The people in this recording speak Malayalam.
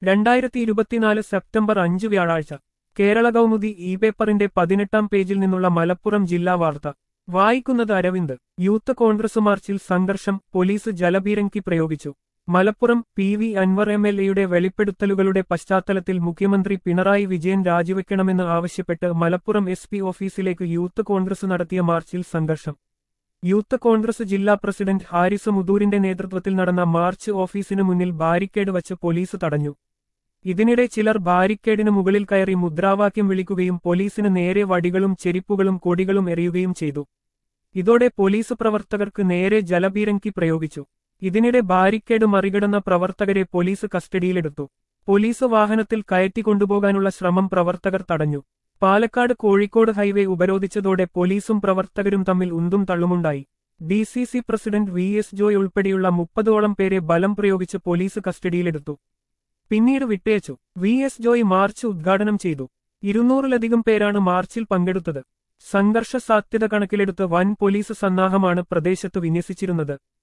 രണ്ടായിരത്തി ഇരുപത്തിനാല് സെപ്റ്റംബർ അഞ്ച് വ്യാഴാഴ്ച കേരള കൗമുദി ഇ പേപ്പറിന്റെ പതിനെട്ടാം പേജിൽ നിന്നുള്ള മലപ്പുറം ജില്ലാ വാർത്ത വായിക്കുന്നത് അരവിന്ദ് യൂത്ത് കോൺഗ്രസ് മാർച്ചിൽ സംഘർഷം പോലീസ് ജലപീരങ്കി പ്രയോഗിച്ചു Malappuram P V Anvar M L എയുടെ വെളിപ്പെടുത്തലുകളുടെ പശ്ചാത്തലത്തിൽ മുഖ്യമന്ത്രി പിണറായി വിജയൻ രാജിവെക്കണമെന്ന് ആവശ്യപ്പെട്ട് മലപ്പുറം എസ് പി ഓഫീസിലേക്ക് യൂത്ത് കോൺഗ്രസ് നടത്തിയ മാർച്ചിൽ സംഘർഷം യൂത്ത് കോൺഗ്രസ് ജില്ലാ പ്രസിഡന്റ് ഹാരിസ് മുദൂരിന്റെ നേതൃത്വത്തിൽ നടന്ന മാർച്ച് ഓഫീസിനു മുന്നിൽ ബാരിക്കേഡ് വച്ച് പോലീസ് തടഞ്ഞു ഇതിനിടെ ചിലർ ബാരിക്കേഡിന് മുകളിൽ കയറി മുദ്രാവാക്യം വിളിക്കുകയും പോലീസിന് നേരെ വടികളും ചെരിപ്പുകളും കൊടികളും എറിയുകയും ചെയ്തു ഇതോടെ പോലീസ് പ്രവർത്തകർക്ക് നേരെ ജലപീരങ്കി പ്രയോഗിച്ചു ഇതിനിടെ ബാരിക്കേഡ് മറികടന്ന പ്രവർത്തകരെ പോലീസ് കസ്റ്റഡിയിലെടുത്തു പോലീസ് വാഹനത്തിൽ കയറ്റിക്കൊണ്ടുപോകാനുള്ള ശ്രമം പ്രവർത്തകർ തടഞ്ഞു പാലക്കാട് കോഴിക്കോട് ഹൈവേ ഉപരോധിച്ചതോടെ പോലീസും പ്രവർത്തകരും തമ്മിൽ ഉന്തും തള്ളുമുണ്ടായി D C C president V S Joy ഉൾപ്പെടെയുള്ള മുപ്പതോളം പേരെ ബലം പ്രയോഗിച്ച് പോലീസ് കസ്റ്റഡിയിലെടുത്തു പിന്നീട് വിട്ടയച്ചു വി എസ് ജോയ് മാർച്ച് ഉദ്ഘാടനം ചെയ്തു ഇരുന്നൂറിലധികം പേരാണ് മാർച്ചിൽ പങ്കെടുത്തത് സംഘർഷ സാധ്യത കണക്കിലെടുത്ത് വൻ പോലീസ് സന്നാഹമാണ് പ്രദേശത്ത് വിന്യസിച്ചിരുന്നത്